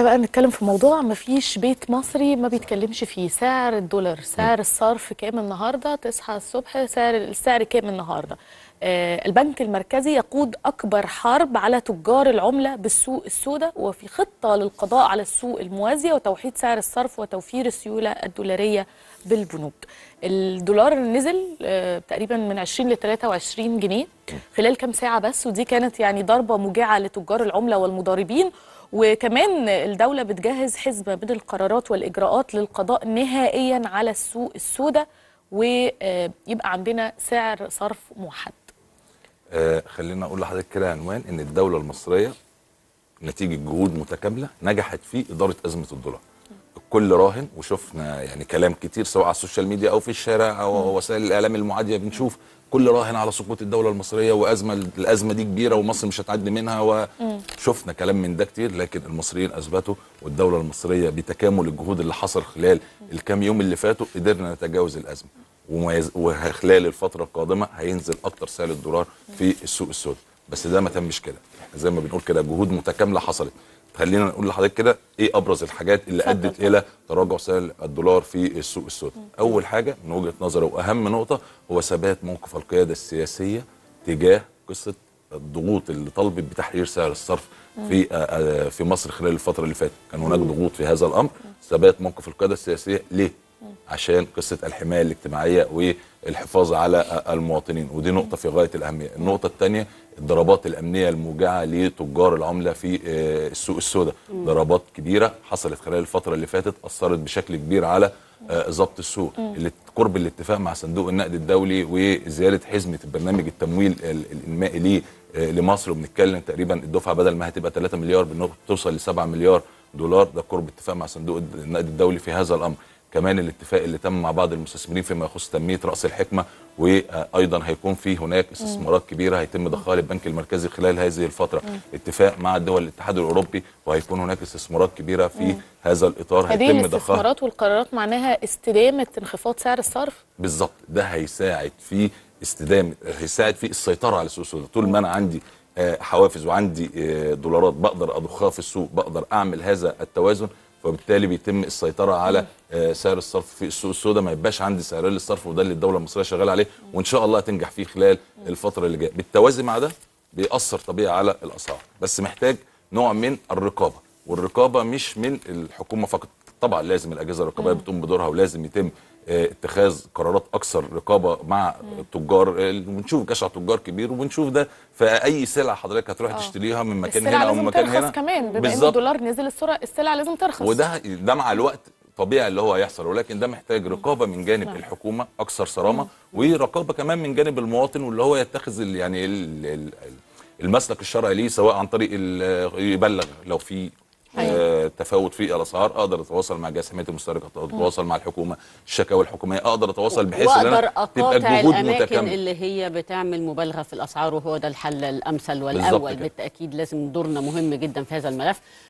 تعالى بقى نتكلم في موضوع مفيش بيت مصري ما بيتكلمش فيه سعر الدولار سعر الصرف كام النهارده تصحى الصبح سعر السعر كام النهارده آه البنك المركزي يقود اكبر حرب على تجار العمله بالسوق السوداء وفي خطه للقضاء على السوق الموازيه وتوحيد سعر الصرف وتوفير السيوله الدولاريه بالبنوك الدولار نزل آه تقريبا من 20 ل 23 جنيه خلال كام ساعه بس ودي كانت يعني ضربه موجعه لتجار العمله والمضاربين وكمان الدولة بتجهز حزمة من القرارات والإجراءات للقضاء نهائيا على السوق السوداء ويبقى عندنا سعر صرف موحد آه خلينا اقول لحضرتك كده عنوان ان الدوله المصريه نتيجه جهود متكامله نجحت في اداره ازمه الدولار الكل راهن وشفنا يعني كلام كتير سواء على السوشيال ميديا او في الشارع او وسائل الاعلام المعاديه بنشوف كل راهن على سقوط الدوله المصريه وازمه الازمه دي كبيره ومصر مش هتعدي منها وشفنا كلام من ده كتير لكن المصريين اثبتوا والدوله المصريه بتكامل الجهود اللي حصل خلال الكام يوم اللي فاتوا قدرنا نتجاوز الازمه وميز- وخلال الفتره القادمه هينزل اكتر سعر الدولار في السوق السوداء بس ده ما تمش كده احنا زي ما بنقول كده جهود متكامله حصلت خلينا نقول لحضرتك كده ايه ابرز الحاجات اللي اتفضل ادت طبعا. الى تراجع سعر الدولار في السوق السوداء اول حاجه من وجهه نظري واهم نقطه هو ثبات موقف القياده السياسيه تجاه قصه الضغوط اللي طلبت بتحرير سعر الصرف في آه، آه، في مصر خلال الفتره اللي فاتت كان هناك ضغوط في هذا الامر ثبات موقف القياده السياسيه ليه عشان قصه الحمايه الاجتماعيه والحفاظ على آه، المواطنين ودي نقطه في غايه الاهميه النقطه الثانيه الضربات الامنيه الموجعه لتجار العمله في آه، السوق السوداء ضربات كبيره حصلت خلال الفتره اللي فاتت اثرت بشكل كبير على آه، ضبط السوق اللي قرب الاتفاق مع صندوق النقد الدولي وزياده حزمه البرنامج التمويل ال- الانمائي ليه آه، لمصر وبنتكلم تقريبا الدفعه بدل ما هتبقى 3 مليار بنقطة توصل ل 7 مليار دولار ده قرب اتفاق مع صندوق الد- النقد الدولي في هذا الامر كمان الاتفاق اللي تم مع بعض المستثمرين فيما يخص تنميه راس الحكمه وايضا هيكون في هناك استثمارات كبيره هيتم ضخها للبنك المركزي خلال هذه الفتره اتفاق مع دول الاتحاد الاوروبي وهيكون هناك استثمارات كبيره في هذا الاطار هذه هيتم ضخها الاستثمارات والقرارات معناها استدامة انخفاض سعر الصرف بالظبط ده هيساعد في استدامه هيساعد في السيطره على السوق السوداء طول ما انا عندي آه، حوافز وعندي آه، دولارات بقدر اضخها في السوق بقدر اعمل هذا التوازن فبالتالي بيتم السيطره على آه، سعر الصرف في السوق السوداء ما يبقاش عندي سعر للصرف وده اللي الدوله المصريه شغاله عليه وان شاء الله هتنجح فيه خلال الفتره اللي جايه بالتوازي مع ده بيأثر طبيعي على الاسعار بس محتاج نوع من الرقابه والرقابه مش من الحكومه فقط طبعا لازم الاجهزه الرقابيه بتقوم بدورها ولازم يتم آه، اتخاذ قرارات اكثر رقابه مع التجار آه، بنشوف جشع تجار كبير وبنشوف ده في اي سلعه حضرتك هتروح آه. تشتريها من مكان السلع هنا او من لازم مكان ترخص هنا كمان بما ان بالظبط. الدولار نزل السرعة السلع لازم ترخص وده ده مع الوقت طبيعي اللي هو هيحصل ولكن ده محتاج رقابه من جانب نعم. الحكومه اكثر صرامه ورقابه كمان من جانب المواطن واللي هو يتخذ ال- يعني ال- ال- المسلك الشرعي ليه سواء عن طريق ال- يبلغ لو في آه، تفاوت في الاسعار اقدر اتواصل مع جهاز حمايه المستهلك اتواصل مع الحكومه الشكاوى الحكوميه اقدر اتواصل بحيث ان واقدر انا تبقى اقاطع الجهود الاماكن متكامله اللي هي بتعمل مبالغه في الاسعار وهو ده الحل الامثل بالظبط والاول كده. بالتاكيد لازم دورنا مهم جدا في هذا الملف